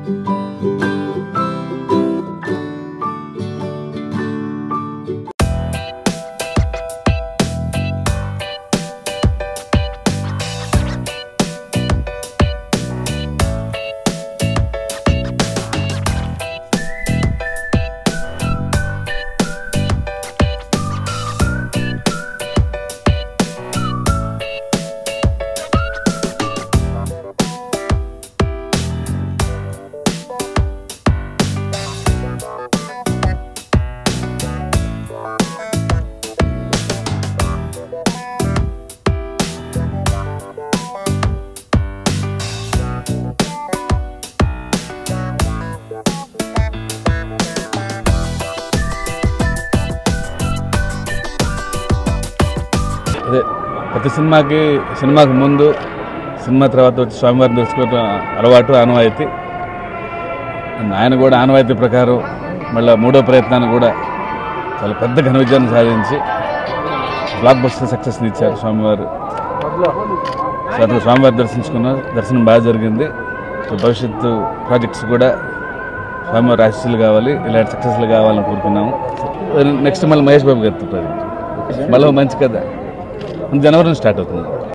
అదే ప్రతి సినిమాకి సినిమాకి ముందు సినిమా తర్వాత వచ్చి స్వామివారిని తెలుసుకోవడం అలవాటు ఆనవాయితీ అండ్ ఆయన కూడా ఆనవాయితీ ప్రకారం మళ్ళీ మూడో ప్రయత్నాన్ని కూడా చాలా పెద్ద ఘన విజయాన్ని సాధించి బ్లాక్ బస్టర్ సక్సెస్ని ఇచ్చారు స్వామివారు సో అట్లా స్వామివారి దర్శించుకున్నాం దర్శనం బాగా జరిగింది సో భవిష్యత్తు ప్రాజెక్ట్స్ కూడా స్వామివారి ఆశీస్సులు కావాలి ఇలాంటి సక్సెస్లు కావాలని కోరుకున్నాము నెక్స్ట్ మళ్ళీ మహేష్ బాబు గారితో ప్రాజెక్ట్ మళ్ళీ మంచి కథ జనవరి నుంచి స్టార్ట్ అవుతుంది